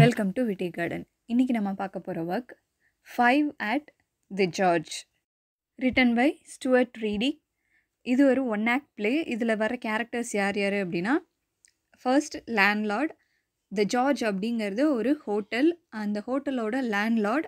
welcome to விட்டி garden இன்றைக்கி நம்ம பார்க்க போகிற work five at the George written by Stuart Ready இது ஒரு ஒன் ஆக்ட் ப்ளே இதில் வர கேரக்டர்ஸ் யார் யார் அப்படின்னா ஃபர்ஸ்ட் லேண்ட்லார்ட் த ஜார்ஜ் அப்படிங்கிறது ஒரு ஹோட்டல் அந்த ஹோட்டலோட லேண்ட்லார்ட்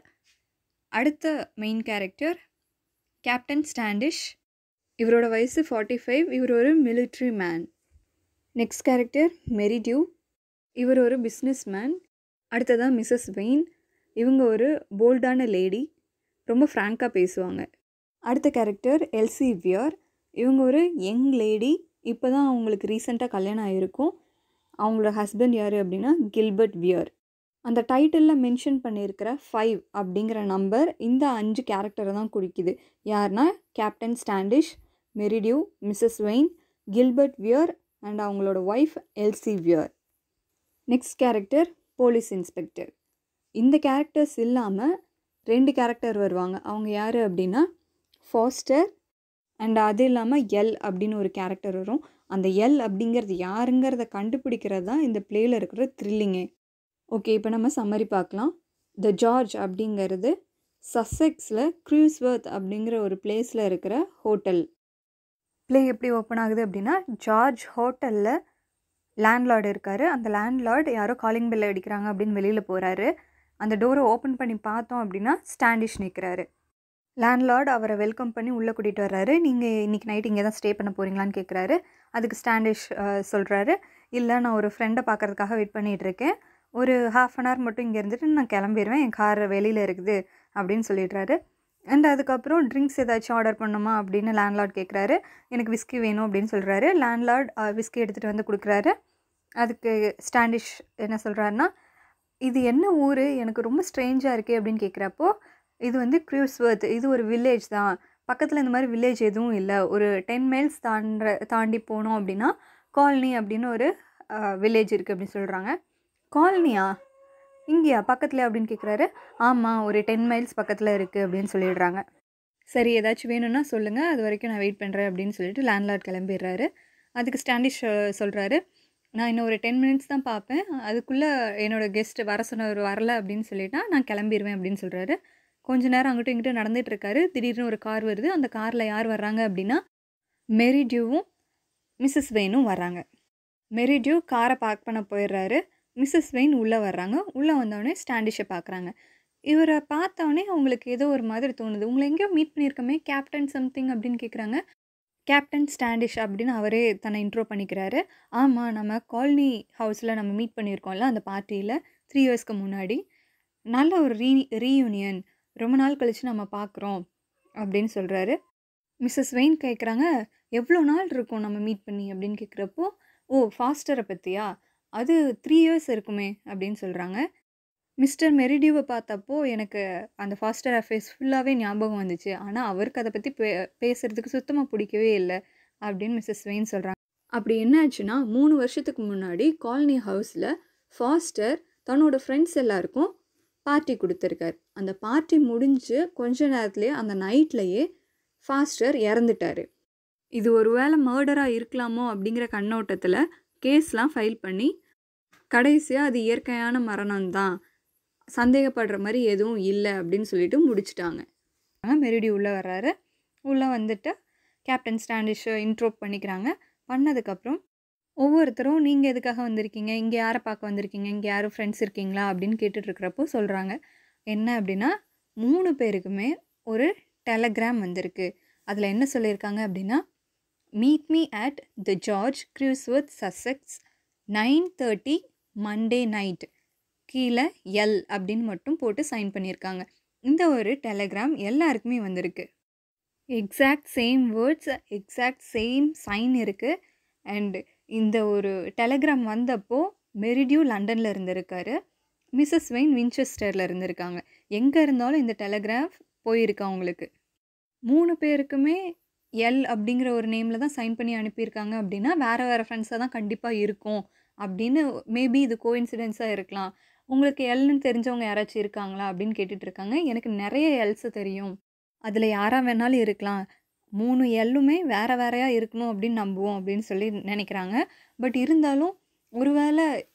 அடுத்த மெயின் கேரக்டர் கேப்டன் ஸ்டாண்டிஷ் இவரோட வயசு ஃபார்ட்டி ஃபைவ் இவர் ஒரு military man next character Merridew இவர் ஒரு பிஸ்னஸ் மேன் அடுத்ததான் மிஸ்ஸஸ் வெயின் இவங்க ஒரு போல்டான லேடி ரொம்ப ஃப்ராங்காக பேசுவாங்க அடுத்த கேரக்டர் எல்சி வியர் இவங்க ஒரு யங் லேடி இப்போ தான் அவங்களுக்கு ரீசெண்டாக கல்யாணம் ஆகிருக்கும் அவங்களோட ஹஸ்பண்ட் யார் அப்படின்னா கில்பர்ட் வியர் அந்த டைட்டிலில் மென்ஷன் பண்ணியிருக்கிற ஃபைவ் அப்படிங்கிற நம்பர் இந்த அஞ்சு கேரக்டரை தான் குறிக்குது யார்னா Captain Standish Merridew Mrs Wayne Gilbert Weir and அவங்களோட wife Elsie Weir next character police inspector இந்த கேரக்டர்ஸ் இல்லாமல் ரெண்டு கேரக்டர் வருவாங்க அவங்க யார் அப்படின்னா ஃபாஸ்டர் அண்ட் அது இல்லாமல் எல் அப்படின்னு ஒரு கேரக்டர் வரும் அந்த எல் அப்படிங்கிறது யாருங்கிறத கண்டுபிடிக்கிறது தான் இந்த பிளேயில் இருக்கிற த்ரில்லிங்கே ஓகே இப்போ நம்ம சம்மரி பார்க்கலாம் த ஜார்ஜ் அப்படிங்கிறது சசெக்ஸில் க்ரூஸ்வர்த் அப்படிங்கிற ஒரு பிளேஸில் இருக்கிற ஹோட்டல் ப்ளே எப்படி ஓப்பன் ஆகுது அப்படின்னா ஜார்ஜ் ஹோட்டலில் லேண்ட்லார்டு இருக்கார் அந்த லேண்ட்லார்ட் யாரோ காலிங் பெல் அடிக்கிறாங்க அப்படின்னு வெளியில் போகிறாரு அந்த டோரை ஓப்பன் பண்ணி பார்த்தோம் அப்படின்னா ஸ்டாண்டிஷ் நிற்கிறாரு லேண்ட்லார்ட் அவரை வெல்கம் பண்ணி உள்ளே கூட்டிகிட்டு வர்றாரு நீங்கள் இன்றைக்கி நைட் இங்கே தான் ஸ்டே பண்ண போகிறீங்களான்னு கேட்குறாரு அதுக்கு ஸ்டாண்டிஷ் சொல்கிறாரு இல்லை நான் ஒரு ஃப்ரெண்டை பார்க்குறதுக்காக வெயிட் பண்ணிகிட்டு இருக்கேன் ஒரு ஹாஃப் அன் ஹவர் மட்டும் இங்கே இருந்துட்டு நான் கிளம்பிடுவேன் என் கார் வெளியில் இருக்குது அப்படின்னு சொல்லிடுறாரு அண்ட் அதுக்கப்புறம் ட்ரிங்க்ஸ் ஏதாச்சும் ஆர்டர் பண்ணுமா அப்படின்னு லேண்ட்லார்ட் கேட்குறாரு எனக்கு விஸ்கி வேணும் அப்படின்னு சொல்கிறாரு லேண்ட்லார்ட் விஸ்கி எடுத்துகிட்டு வந்து கொடுக்குறாரு அதுக்கு ஸ்டாண்டிஷ் என்ன சொல்கிறாருன்னா இது என்ன ஊர் எனக்கு ரொம்ப ஸ்ட்ரேஞ்சாக இருக்கே அப்படின்னு கேட்குறப்போ இது வந்து க்ரூஸ்வர்த் இது ஒரு வில்லேஜ் தான் பக்கத்தில் இந்த மாதிரி வில்லேஜ் எதுவும் இல்லை ஒரு டென் மைல்ஸ் தாண்ட தாண்டி போனோம் அப்படின்னா காலனி அப்படின்னு ஒரு வில்லேஜ் இருக்குது அப்படின்னு சொல்கிறாங்க காலனியா இங்கேயா பக்கத்தில் அப்படின்னு கேட்குறாரு ஆமாம் ஒரு டென் மைல்ஸ் பக்கத்தில் இருக்குது அப்படின்னு சொல்லிடுறாங்க சரி ஏதாச்சும் வேணும்னா சொல்லுங்கள் அது வரைக்கும் நான் வெயிட் பண்ணுறேன் அப்படின்னு சொல்லிட்டு லேண்ட்லார்ட் கிளம்பிடுறாரு அதுக்கு ஸ்டாண்டிஷ் சொல்கிறாரு நான் இன்னும் ஒரு டென் மினிட்ஸ் தான் பார்ப்பேன் அதுக்குள்ளே என்னோடய கெஸ்ட்டு வர சொன்னவர் வரல அப்படின்னு சொல்லிட்டா நான் கிளம்பிடுவேன் அப்படின்னு சொல்கிறாரு கொஞ்ச நேரம் அங்கிட்டும் இங்கிட்டும் நடந்துட்டு இருக்காரு திடீர்னு ஒரு கார் வருது அந்த காரில் யார் வர்றாங்க அப்படின்னா மெரிடியூவும் மிஸ்ஸஸ் வெயினும் வர்றாங்க மெரிடியூ காரை பார்க் பண்ண போயிடுறாரு மிஸ்ஸஸ் வெயின் உள்ளே வர்றாங்க உள்ளே வந்தோடனே ஸ்டாண்டிஷை பார்க்குறாங்க இவரை பார்த்தோடனே அவங்களுக்கு ஏதோ ஒரு மாதிரி தோணுது உங்களை எங்கேயோ மீட் பண்ணியிருக்கோமே கேப்டன் சம்திங் அப்படின்னு கேட்குறாங்க கேப்டன் ஸ்டாண்டிஷ் அப்படின்னு அவரே தன்னை இன்ட்ரோ பண்ணிக்கிறாரு ஆமாம் நம்ம காலனி ஹவுஸில் நம்ம மீட் பண்ணியிருக்கோம்ல அந்த பார்ட்டியில் த்ரீ இயர்ஸ்க்கு முன்னாடி நல்ல ஒரு ரீ ரீயூனியன் ரொம்ப நாள் கழித்து நம்ம பார்க்குறோம் அப்படின்னு சொல்கிறாரு மிஸ்ஸஸ் வெயின் கேட்குறாங்க எவ்வளோ நாள் இருக்கும் நம்ம மீட் பண்ணி அப்படின்னு கேட்குறப்போ ஓ ஃபாஸ்டரை பற்றியா அது த்ரீ இயர்ஸ் இருக்குமே அப்படின்னு சொல்கிறாங்க மிஸ்டர் மெரிடியூவை பார்த்தப்போ எனக்கு அந்த ஃபாஸ்டர் அஃபேர்ஸ் ஃபுல்லாகவே ஞாபகம் வந்துச்சு ஆனால் அவருக்கு அதை பற்றி பே பேசுகிறதுக்கு சுத்தமாக பிடிக்கவே இல்லை அப்படின்னு மிஸ்ஸஸ் வெயின் சொல்கிறாங்க அப்படி என்ன ஆச்சுன்னா மூணு வருஷத்துக்கு முன்னாடி காலனி ஹவுஸில் ஃபாஸ்டர் தன்னோட ஃப்ரெண்ட்ஸ் எல்லாருக்கும் பார்ட்டி கொடுத்துருக்கார் அந்த பார்ட்டி முடிஞ்சு கொஞ்ச நேரத்துலேயே அந்த நைட்லேயே ஃபாஸ்டர் இறந்துட்டார் இது ஒரு வேளை மர்டராக இருக்கலாமோ அப்படிங்கிற கண்ணோட்டத்தில் கேஸ்லாம் ஃபைல் பண்ணி கடைசியாக அது இயற்கையான மரணம் தான் சந்தேகப்படுற மாதிரி எதுவும் இல்லை அப்படின்னு சொல்லிட்டு முடிச்சிட்டாங்க மெரிடி உள்ளே வர்றாரு உள்ளே வந்துட்டு கேப்டன் ஸ்டாண்டிஷை இன்ட்ரோ பண்ணிக்கிறாங்க பண்ணதுக்கப்புறம் ஒவ்வொருத்தரும் நீங்கள் எதுக்காக வந்திருக்கீங்க இங்கே யாரை பார்க்க வந்திருக்கீங்க இங்கே யாரும் ஃப்ரெண்ட்ஸ் இருக்கீங்களா அப்படின்னு கேட்டுட்ருக்கிறப்போ சொல்கிறாங்க என்ன அப்படின்னா மூணு பேருக்குமே ஒரு டெலகிராம் வந்திருக்கு அதில் என்ன சொல்லியிருக்காங்க அப்படின்னா meet me at the George Crewsworth Sussex nine thirty Monday night கீழே எல் அப்படின்னு மட்டும் போட்டு சைன் பண்ணியிருக்காங்க இந்த ஒரு டெலகிராம் எல்லாருக்குமே வந்திருக்கு exact same words exact same sign இருக்குது அண்ட் இந்த ஒரு டெலகிராம் வந்தப்போ மெரிடியூ லண்டனில் இருந்திருக்காரு மிஸ்ஸஸ் வெயின் வின்செஸ்டரில் இருந்திருக்காங்க எங்கே இருந்தாலும் இந்த டெலகிராஃப் போயிருக்கு அவங்களுக்கு மூணு பேருக்குமே எல் அப்படிங்கிற ஒரு நேமில் தான் சைன் பண்ணி அனுப்பியிருக்காங்க அப்படின்னா வேறு வேறு ஃப்ரெண்ட்ஸாக தான் கண்டிப்பாக இருக்கும் அப்படின்னு மேபி இது கோஇன்சிடென்ஸாக இருக்கலாம் உங்களுக்கு எல்னு தெரிஞ்சவங்க யாராச்சும் இருக்காங்களா அப்படின்னு கேட்டுட்டு இருக்காங்க எனக்கு நிறைய எல்ஸு தெரியும் அதில் யாராக வேணாலும் இருக்கலாம் மூணு எல்லுமே வேறு வேறையாக இருக்கணும் அப்படின்னு நம்புவோம் அப்படின்னு சொல்லி நினைக்கிறாங்க பட் இருந்தாலும் ஒருவேளை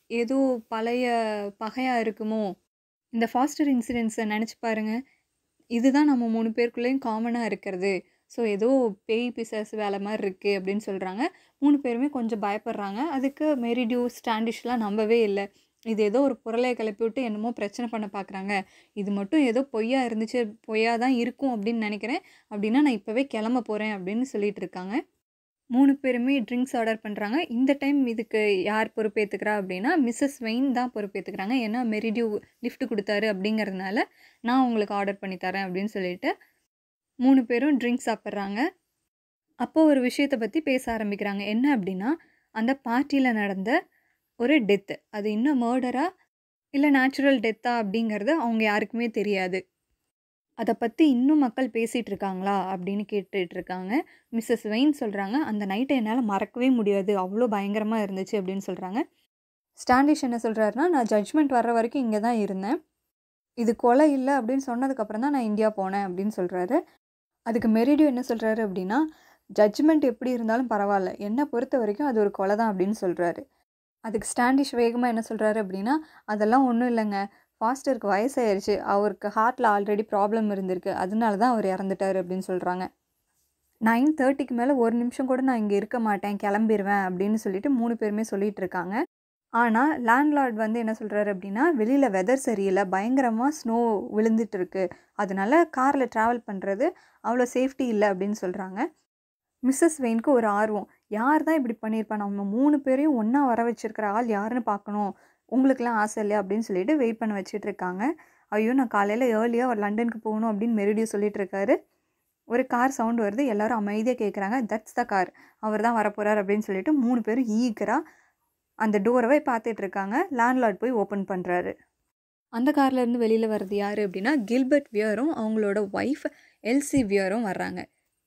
ஏதோ பழைய பகையாக இருக்குமோ இந்த ஃபாஸ்டர் இன்சிடென்ட்ஸை நினச்சி பாருங்க இதுதான் நம்ம மூணு பேருக்குள்ளேயும் காமனாக இருக்கிறது ஸோ ஏதோ பேய் பிசாசு வேலை மாதிரி இருக்குது அப்படின்னு சொல்கிறாங்க மூணு பேருமே கொஞ்சம் பயப்படுறாங்க அதுக்கு மெரிடியூ ஸ்டாண்டிஷ்லாம் நம்பவே இல்லை இது ஏதோ ஒரு பொருளை கிளப்பி விட்டு என்னமோ பிரச்சனை பண்ண பார்க்குறாங்க இது மட்டும் ஏதோ பொய்யா இருந்துச்சு பொய்யா தான் இருக்கும் அப்படின்னு நினைக்கிறேன் அப்படின்னா நான் இப்போவே கிளம்ப போகிறேன் அப்படின்னு சொல்லிட்டு இருக்காங்க மூணு பேருமே ட்ரிங்க்ஸ் ஆர்டர் பண்ணுறாங்க இந்த டைம் இதுக்கு யார் பொறுப்பேற்றுக்கிறா அப்படின்னா மிஸ்ஸஸ் வெயின் தான் பொறுப்பேற்றுக்கிறாங்க ஏன்னா மெரிடியூ லிஃப்ட் கொடுத்தாரு அப்படிங்கிறதுனால நான் உங்களுக்கு ஆர்டர் பண்ணி தரேன் அப்படின்னு சொல்லிட்டு மூணு பேரும் ட்ரிங்க்ஸ் சாப்பிட்றாங்க அப்போ ஒரு விஷயத்தை பற்றி பேச ஆரம்பிக்கிறாங்க என்ன அப்படின்னா அந்த பார்ட்டியில் நடந்த ஒரு டெத்து அது இன்னும் மர்டரா இல்லை நேச்சுரல் டெத்தா அப்படிங்கிறது அவங்க யாருக்குமே தெரியாது அதை பற்றி இன்னும் மக்கள் பேசிகிட்டு இருக்காங்களா அப்படின்னு கேட்டுட்டு இருக்காங்க மிஸ்ஸஸ் வெயின் சொல்கிறாங்க அந்த நைட்டை என்னால் மறக்கவே முடியாது அவ்வளோ பயங்கரமாக இருந்துச்சு அப்படின்னு சொல்கிறாங்க ஸ்டாண்டிஷ் என்ன சொல்கிறாருன்னா நான் ஜட்ஜ்மெண்ட் வர்ற வரைக்கும் இங்கே தான் இருந்தேன் இது கொலை இல்லை அப்படின்னு சொன்னதுக்கப்புறம் தான் நான் இந்தியா போனேன் அப்படின்னு சொல்கிறாரு அதுக்கு மெரிடியோ என்ன சொல்கிறாரு அப்படின்னா ஜட்ஜ்மெண்ட் எப்படி இருந்தாலும் பரவாயில்ல என்னை பொறுத்த வரைக்கும் அது ஒரு கொலை தான் அப்படின்னு சொல்கிறாரு அதுக்கு ஸ்டாண்டிஷ் வேகமாக என்ன சொல்கிறாரு அப்படின்னா அதெல்லாம் ஒன்றும் இல்லைங்க ஃபாஸ்டருக்கு வயசாயிருச்சு அவருக்கு ஹார்ட்டில் ஆல்ரெடி ப்ராப்ளம் இருந்திருக்கு அதனால தான் அவர் இறந்துட்டார் அப்படின்னு சொல்கிறாங்க நைன் தேர்ட்டிக்கு மேலே ஒரு நிமிஷம் கூட நான் இங்கே இருக்க மாட்டேன் கிளம்பிடுவேன் அப்படின்னு சொல்லிட்டு மூணு பேருமே சொல்லிட்டு இருக்காங்க ஆனால் லேண்ட்லார்ட் வந்து என்ன சொல்கிறாரு அப்படின்னா வெளியில் வெதர் சரியில்லை பயங்கரமாக ஸ்னோ விழுந்துட்டு இருக்கு அதனால காரில் ட்ராவல் பண்ணுறது அவ்வளோ சேஃப்டி இல்லை அப்படின்னு சொல்கிறாங்க மிஸ்ஸஸ் வெயினுக்கு ஒரு ஆர்வம் யார் தான் இப்படி பண்ணியிருப்பா நம்ம மூணு பேரையும் ஒன்றா வர வச்சிருக்கிற ஆள் யாருன்னு பார்க்கணும் உங்களுக்குலாம் ஆசை இல்லையா அப்படின்னு சொல்லிட்டு வெயிட் பண்ண வச்சுட்டு இருக்காங்க ஐயோ நான் காலையில் ஏர்லியாக ஒரு லண்டனுக்கு போகணும் அப்படின்னு மெரிடியோ சொல்லிட்டு இருக்காரு ஒரு கார் சவுண்ட் வருது எல்லாரும் அமைதியாக கேட்குறாங்க தட்ஸ் த கார் அவர் தான் வரப்போகிறார் அப்படின்னு சொல்லிட்டு மூணு பேரும் ஈகராக அந்த டோரவை பார்த்துட்டு இருக்காங்க லேண்ட்லார்ட் போய் ஓப்பன் பண்ணுறாரு அந்த கார்லேருந்து வெளியில் வர்றது யார் அப்படின்னா கில்பர்ட் வியரும் அவங்களோட ஒய்ஃப் எல்சி வியரும் வர்றாங்க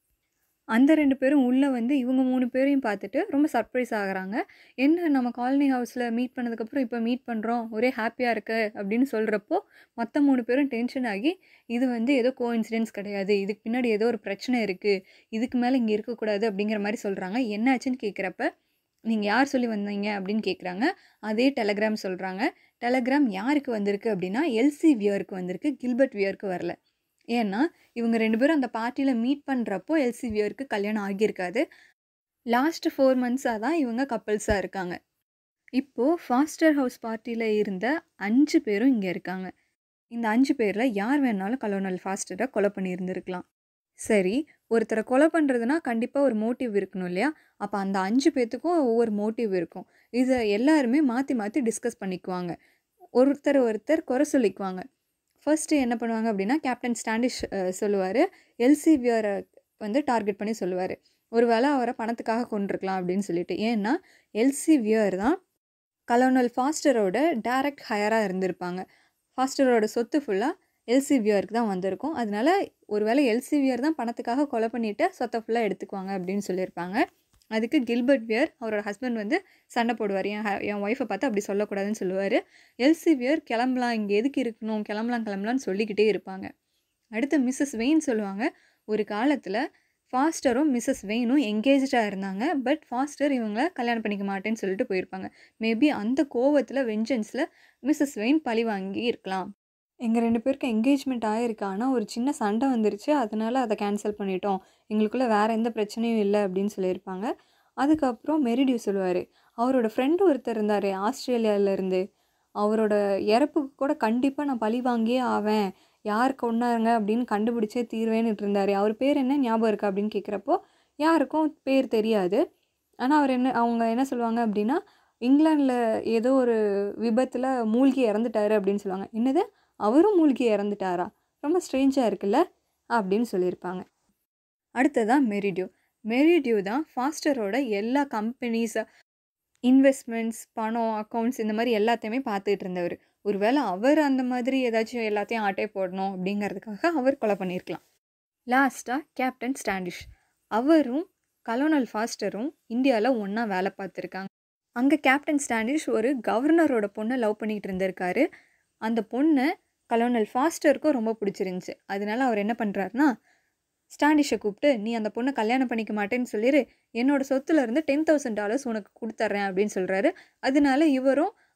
அந்த ரெண்டு பேரும் உள்ளே வந்து இவங்க மூணு பேரையும் பார்த்துட்டு ரொம்ப சர்ப்ரைஸ் ஆகுறாங்க என்ன நம்ம காலனி ஹவுஸில் மீட் பண்ணதுக்கப்புறம் இப்போ மீட் பண்ணுறோம் ஒரே ஹாப்பியாக இருக்கு அப்படின்னு சொல்கிறப்போ மொத்த மூணு பேரும் டென்ஷன் ஆகி இது வந்து ஏதோ கோ இன்சிடென்ட்ஸ் கிடையாது இதுக்கு பின்னாடி ஏதோ ஒரு பிரச்சனை இருக்குது இதுக்கு மேலே இங்கே இருக்கக்கூடாது அப்படிங்கிற மாதிரி சொல்கிறாங்க என்னாச்சுன்னு கேட்குறப்ப நீங்கள் யார் சொல்லி வந்தீங்க அப்படின்னு கேட்குறாங்க அதே டெலகிராம் சொல்கிறாங்க டெலகிராம் யாருக்கு வந்திருக்கு அப்படின்னா எல்சி வியருக்கு வந்திருக்கு கில்பர்ட் வியருக்கு வரல ஏன்னா இவங்க ரெண்டு பேரும் அந்த பார்ட்டியில் மீட் பண்ணுறப்போ எல்சி வியருக்கு கல்யாணம் ஆகியிருக்காது லாஸ்ட் ஃபோர் மந்த்ஸாக தான் இவங்க கப்பல்ஸாக இருக்காங்க இப்போது ஃபாஸ்டர் ஹவுஸ் பார்ட்டியில் இருந்த அஞ்சு பேரும் இங்கே இருக்காங்க இந்த அஞ்சு பேரில் யார் வேணாலும் கலோனல் ஃபாஸ்டரை கொலை பண்ணியிருந்திருக்கலாம் சரி ஒருத்தரை கொலை பண்ணுறதுனா கண்டிப்பாக ஒரு மோட்டிவ் இருக்கணும் இல்லையா அப்போ அந்த அஞ்சு பேர்த்துக்கும் ஒவ்வொரு மோட்டிவ் இருக்கும் இதை எல்லாருமே மாற்றி மாற்றி டிஸ்கஸ் பண்ணிக்குவாங்க ஒருத்தர் ஒருத்தர் குறை சொல்லிக்குவாங்க ஃபர்ஸ்ட்டு என்ன பண்ணுவாங்க அப்படின்னா கேப்டன் ஸ்டாண்டிஷ் சொல்லுவார் எல்சிவியரை வந்து டார்கெட் பண்ணி சொல்லுவார் ஒருவேளை அவரை பணத்துக்காக கொண்டிருக்கலாம் அப்படின்னு சொல்லிட்டு ஏன்னா எல்சிவியர் தான் கலோனல் ஃபாஸ்டரோட டைரக்ட் ஹையராக இருந்திருப்பாங்க ஃபாஸ்டரோட சொத்து ஃபுல்லாக எல்சிவியருக்கு தான் வந்திருக்கும் அதனால ஒருவேளை எல்சிவியர் தான் பணத்துக்காக கொலை பண்ணிவிட்டு சொத்தை ஃபுல்லாக எடுத்துக்குவாங்க அப்படின்னு சொல்லியிருப்பாங்க அதுக்கு கில்பர்ட் வியர் அவரோட ஹஸ்பண்ட் வந்து சண்டை போடுவார் என் ஹ- என் ஒய்ஃபை பார்த்து அப்படி சொல்லக்கூடாதுன்னு சொல்லுவார் எல்சிவியர் கிளம்பலாம் இங்கே எதுக்கு இருக்கணும் கிளம்பலாம் கிளம்பலாம்னு சொல்லிக்கிட்டே இருப்பாங்க அடுத்து மிஸ்ஸஸ் வெயின் சொல்லுவாங்க ஒரு காலத்தில் ஃபாஸ்டரும் மிஸ்ஸஸ் வெயினும் எங்கேஜாக இருந்தாங்க பட் ஃபாஸ்டர் இவங்கள கல்யாணம் பண்ணிக்க மாட்டேன்னு சொல்லிட்டு போயிருப்பாங்க மேபி அந்த கோவத்தில் வெஞ்சன்ஸில் மிஸ்ஸஸ் வெயின் பழி வாங்கி இருக்கலாம் எங்கள் ரெண்டு பேருக்கு என்கேஜ்மெண்ட் ஆகிருக்கு ஆனால் ஒரு சின்ன சண்டை வந்துருச்சு அதனால அதை கேன்சல் பண்ணிட்டோம் எங்களுக்குள்ளே வேறு எந்த பிரச்சனையும் இல்லை அப்படின்னு சொல்லியிருப்பாங்க அதுக்கப்புறம் மெரிடியூ சொல்லுவார் அவரோட ஃப்ரெண்டு ஒருத்தர் இருந்தார் ஆஸ்திரேலியாவிலேருந்து அவரோட இறப்புக்கு கூட கண்டிப்பாக நான் பழி வாங்கியே ஆவேன் யார் கொண்டாருங்க அப்படின்னு கண்டுபிடிச்சே தீர்வேன்னு இருந்தார் அவர் பேர் என்ன ஞாபகம் இருக்கா அப்படின்னு கேட்குறப்போ யாருக்கும் பேர் தெரியாது ஆனால் அவர் என்ன அவங்க என்ன சொல்லுவாங்க அப்படின்னா இங்கிலாண்டில் ஏதோ ஒரு விபத்தில் மூழ்கி இறந்துட்டாரு அப்படின்னு சொல்லுவாங்க என்னது அவரும் மூழ்கி இறந்துட்டாரா ரொம்ப ஸ்ட்ரேஞ்சாக இருக்குல்ல அப்படின்னு சொல்லியிருப்பாங்க அடுத்ததான் மெரிடியூ மெரிடியூ தான் ஃபாஸ்டரோட எல்லா கம்பெனிஸ் இன்வெஸ்ட்மெண்ட்ஸ் பணம் அக்கௌண்ட்ஸ் இந்த மாதிரி எல்லாத்தையுமே பார்த்துட்டு இருந்தவர் ஒருவேளை அவர் அந்த மாதிரி ஏதாச்சும் எல்லாத்தையும் ஆட்டே போடணும் அப்படிங்கிறதுக்காக அவர் கொலை பண்ணியிருக்கலாம் லாஸ்ட்டாக கேப்டன் ஸ்டாண்டிஷ் அவரும் கலோனல் ஃபாஸ்டரும் இந்தியாவில் ஒன்றா வேலை பார்த்துருக்காங்க அங்கே கேப்டன் ஸ்டாண்டிஷ் ஒரு கவர்னரோட பொண்ணை லவ் பண்ணிகிட்டு இருந்திருக்காரு அந்த பொண்ணு கலோனல் ஃபாஸ்டருக்கும் ரொம்ப பிடிச்சிருந்துச்சு அதனால அவர் என்ன பண்ணுறாருனா ஸ்டாண்டிஷை கூப்பிட்டு நீ அந்த பொண்ணை கல்யாணம் பண்ணிக்க மாட்டேன்னு சொல்லிடு என்னோட சொத்துல இருந்து டென் தௌசண்ட் டாலர்ஸ் உனக்கு கொடுத்துட்றேன் அப்படின்னு சொல்கிறாரு அதனால இவரும்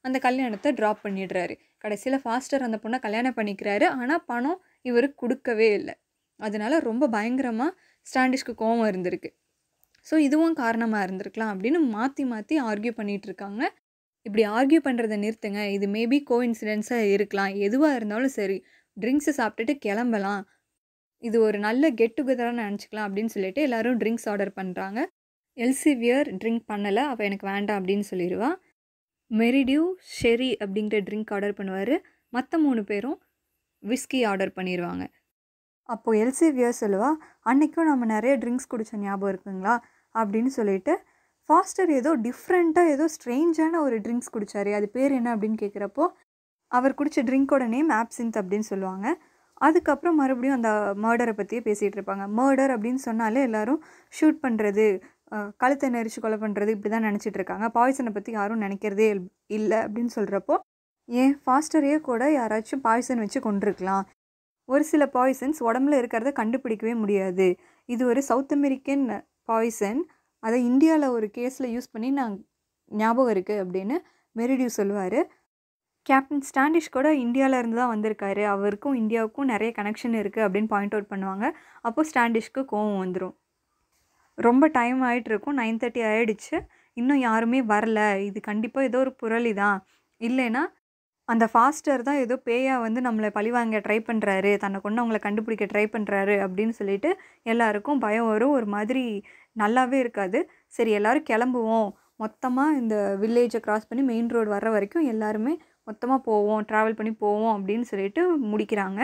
அந்த கல்யாணத்தை ட்ராப் பண்ணிடுறாரு கடைசியில் ஃபாஸ்டர் அந்த பொண்ணை கல்யாணம் பண்ணிக்கிறாரு ஆனால் பணம் இவருக்கு கொடுக்கவே இல்லை அதனால ரொம்ப பயங்கரமாக ஸ்டாண்டிஷ்க்கு கோவம் இருந்திருக்கு ஸோ இதுவும் காரணமாக இருந்திருக்கலாம் அப்படின்னு மாற்றி மாற்றி ஆர்கியூ பண்ணிகிட்டு இருக்காங்க இப்படி ஆர்கியூ பண்ணுறதை நிறுத்துங்க இது மேபி கோ இன்சிடென்ஸாக இருக்கலாம் எதுவாக இருந்தாலும் சரி ட்ரிங்க்ஸை சாப்பிட்டுட்டு கிளம்பலாம் இது ஒரு நல்ல கெட் டுகெதராக நினச்சிக்கலாம் அப்படின்னு சொல்லிட்டு எல்லோரும் ட்ரிங்க்ஸ் ஆர்டர் பண்ணுறாங்க எல்சிவியர் ட்ரிங்க் பண்ணலை அவள் எனக்கு வேண்டாம் அப்படின்னு சொல்லிடுவா மெரிடியூ ஷெரி அப்படிங்கிற ட்ரிங்க் ஆர்டர் பண்ணுவார் மற்ற மூணு பேரும் விஸ்கி ஆர்டர் பண்ணிடுவாங்க அப்போது எல்சிவியர் சொல்லுவா அன்றைக்கும் நம்ம நிறைய ட்ரிங்க்ஸ் குடித்த ஞாபகம் இருக்குங்களா அப்படின்னு சொல்லிட்டு ஃபாஸ்டர் ஏதோ டிஃப்ரெண்ட்டாக ஏதோ ஸ்ட்ரேஞ்சான ஒரு ட்ரிங்க்ஸ் குடித்தாரு அது பேர் என்ன அப்படின்னு கேட்குறப்போ அவர் குடித்த ட்ரிங்க்கோட நேம் ஆப்சின்த் அப்படின்னு சொல்லுவாங்க அதுக்கப்புறம் மறுபடியும் அந்த மர்டரை பற்றியே பேசிகிட்டு இருப்பாங்க மர்டர் அப்படின்னு சொன்னாலே எல்லோரும் ஷூட் பண்ணுறது கழுத்தை நெரிச்சு கொலை பண்ணுறது இப்படி தான் நினச்சிட்டு இருக்காங்க பாய்சனை பற்றி யாரும் நினைக்கிறதே இல்லை அப்படின்னு சொல்கிறப்போ ஏன் ஃபாஸ்டரையே கூட யாராச்சும் பாய்சன் வச்சு கொண்டிருக்கலாம் ஒரு சில பாய்சன்ஸ் உடம்புல இருக்கிறத கண்டுபிடிக்கவே முடியாது இது ஒரு சவுத் அமெரிக்கன் பாய்சன் அதை இந்தியாவில் ஒரு கேஸில் யூஸ் பண்ணி நான் ஞாபகம் இருக்குது அப்படின்னு மெரிடியூ சொல்லுவார் கேப்டன் ஸ்டாண்டிஷ் கூட இந்தியாவில் இருந்து தான் வந்திருக்காரு அவருக்கும் இந்தியாவுக்கும் நிறைய கனெக்ஷன் இருக்குது அப்படின்னு பாயிண்ட் அவுட் பண்ணுவாங்க அப்போது ஸ்டாண்டிஷ்க்கு கோவம் வந்துடும் ரொம்ப டைம் ஆகிட்டு இருக்கும் நைன் தேர்ட்டி ஆகிடுச்சு இன்னும் யாருமே வரல இது கண்டிப்பாக ஏதோ ஒரு புரளி தான் இல்லைன்னா அந்த ஃபாஸ்டர் தான் ஏதோ பேயாக வந்து நம்மளை பழிவாங்க ட்ரை பண்ணுறாரு தன்னை கொண்டு அவங்கள கண்டுபிடிக்க ட்ரை பண்ணுறாரு அப்படின்னு சொல்லிட்டு எல்லாருக்கும் பயம் வரும் ஒரு மாதிரி நல்லாவே இருக்காது சரி எல்லோரும் கிளம்புவோம் மொத்தமாக இந்த வில்லேஜை க்ராஸ் பண்ணி மெயின் ரோடு வர்ற வரைக்கும் எல்லாருமே மொத்தமாக போவோம் ட்ராவல் பண்ணி போவோம் அப்படின்னு சொல்லிட்டு முடிக்கிறாங்க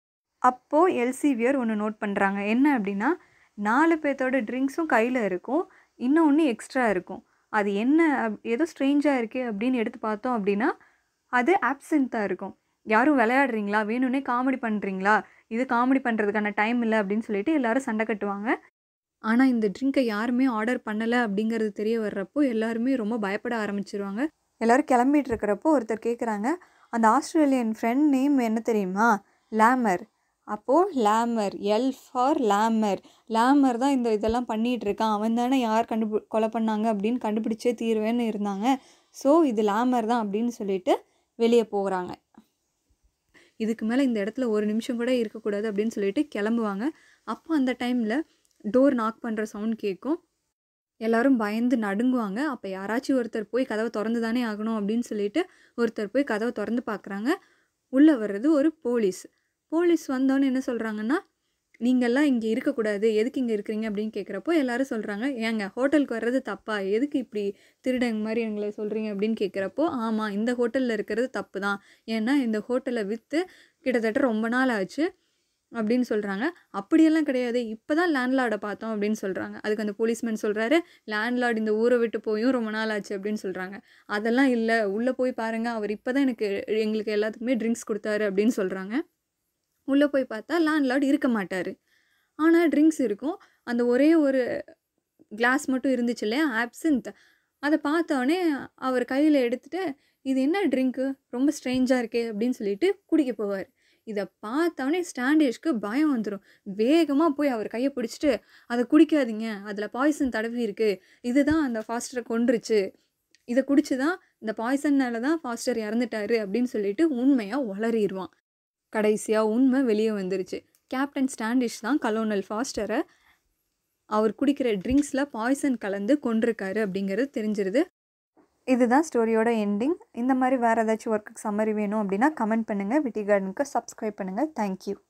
அப்போது எல்சிவியர் ஒன்று நோட் பண்ணுறாங்க என்ன அப்படின்னா நாலு பேர்த்தோட ட்ரிங்க்ஸும் கையில் இருக்கும் இன்னொன்று எக்ஸ்ட்ரா இருக்கும் அது என்ன ஏதோ ஸ்ட்ரேஞ்சாக இருக்கே அப்படின்னு எடுத்து பார்த்தோம் அப்படின்னா அது ஆப்சென்ட்டாக இருக்கும் யாரும் விளையாடுறீங்களா வேணும்னே காமெடி பண்ணுறீங்களா இது காமெடி பண்ணுறதுக்கான டைம் இல்லை அப்படின்னு சொல்லிட்டு எல்லோரும் சண்டை கட்டுவாங்க ஆனால் இந்த ட்ரிங்க்கை யாருமே ஆர்டர் பண்ணலை அப்படிங்கிறது தெரிய வர்றப்போ எல்லாருமே ரொம்ப பயப்பட ஆரம்பிச்சிருவாங்க எல்லோரும் கிளம்பிட்டு இருக்கிறப்போ ஒருத்தர் கேட்குறாங்க அந்த ஆஸ்திரேலியன் ஃப்ரெண்ட் நேம் என்ன தெரியுமா லேமர் அப்போது லேமர் எல் ஃபார் லேமர் லேமர் தான் இந்த இதெல்லாம் பண்ணிகிட்டு இருக்கான் அவன் தானே யார் கண்டுபி கொலை பண்ணாங்க அப்படின்னு கண்டுபிடிச்சே தீர்வேன்னு இருந்தாங்க ஸோ இது லேமர் தான் அப்படின்னு சொல்லிட்டு வெளியே போகிறாங்க இதுக்கு மேலே இந்த இடத்துல ஒரு நிமிஷம் கூட இருக்கக்கூடாது அப்படின்னு சொல்லிட்டு கிளம்புவாங்க அப்போ அந்த டைமில் டோர் நாக் பண்ணுற சவுண்ட் கேட்கும் எல்லோரும் பயந்து நடுங்குவாங்க அப்போ யாராச்சும் ஒருத்தர் போய் கதவை திறந்து தானே ஆகணும் அப்படின்னு சொல்லிட்டு ஒருத்தர் போய் கதவை திறந்து பார்க்குறாங்க உள்ளே வர்றது ஒரு போலீஸ் போலீஸ் வந்தோன்னு என்ன சொல்கிறாங்கன்னா நீங்கள்லாம் இங்கே இருக்கக்கூடாது எதுக்கு இங்கே இருக்கிறீங்க அப்படின்னு கேட்குறப்போ எல்லாரும் சொல்கிறாங்க ஏங்க ஹோட்டலுக்கு வர்றது தப்பா எதுக்கு இப்படி திருடங்க மாதிரி எங்களை சொல்கிறீங்க அப்படின்னு கேட்குறப்போ ஆமாம் இந்த ஹோட்டலில் இருக்கிறது தப்பு தான் ஏன்னா இந்த ஹோட்டலை விற்று கிட்டத்தட்ட ரொம்ப நாள் ஆச்சு அப்படின்னு சொல்கிறாங்க அப்படியெல்லாம் கிடையாது இப்போ தான் லேண்ட்லார்டை பார்த்தோம் அப்படின்னு சொல்கிறாங்க அதுக்கு அந்த போலீஸ்மேன் சொல்கிறாரு லேண்ட்லார்டு இந்த ஊரை விட்டு போயும் ரொம்ப நாள் ஆச்சு அப்படின்னு சொல்கிறாங்க அதெல்லாம் இல்லை உள்ளே போய் பாருங்கள் அவர் இப்போ தான் எனக்கு எங்களுக்கு எல்லாத்துக்குமே ட்ரிங்க்ஸ் கொடுத்தாரு அப்படின்னு சொல்கிறாங்க உள்ளே போய் பார்த்தா லேண்ட்லார்டு இருக்க மாட்டார் ஆனால் ட்ரிங்க்ஸ் இருக்கும் அந்த ஒரே ஒரு கிளாஸ் மட்டும் இருந்துச்சு இல்லையா ஆப்சின்த் அதை பார்த்தோடனே அவர் கையில் எடுத்துகிட்டு இது என்ன ட்ரிங்க்கு ரொம்ப ஸ்ட்ரேஞ்சாக இருக்கே அப்படின்னு சொல்லிட்டு குடிக்க போவார் இதை பார்த்தவொடனே ஸ்டாண்டேஜ்க்கு பயம் வந்துடும் வேகமாக போய் அவர் கையை பிடிச்சிட்டு அதை குடிக்காதீங்க அதில் பாய்சன் தடவி இருக்குது இதுதான் அந்த ஃபாஸ்டரை கொன்றுச்சு இதை குடிச்சு தான் இந்த பாய்சன்னால தான் ஃபாஸ்டர் இறந்துட்டாரு அப்படின்னு சொல்லிட்டு உண்மையாக உளறிடுவான் கடைசியாக உண்மை வெளியே வந்துருச்சு கேப்டன் ஸ்டாண்டிஷ் தான் கலோனல் ஃபாஸ்டரை அவர் குடிக்கிற ட்ரிங்க்ஸில் பாய்சன் கலந்து கொண்டிருக்காரு அப்படிங்கிறது தெரிஞ்சிருது இதுதான் ஸ்டோரியோட எண்டிங் இந்த மாதிரி வேறு ஏதாச்சும் ஒர்க்குக்கு சம்மரி வேணும் அப்படின்னா கமெண்ட் பண்ணுங்கள் விட்டி கார்டனுக்கு சப்ஸ்கிரைப் பண்ணுங்கள் தேங்க்யூ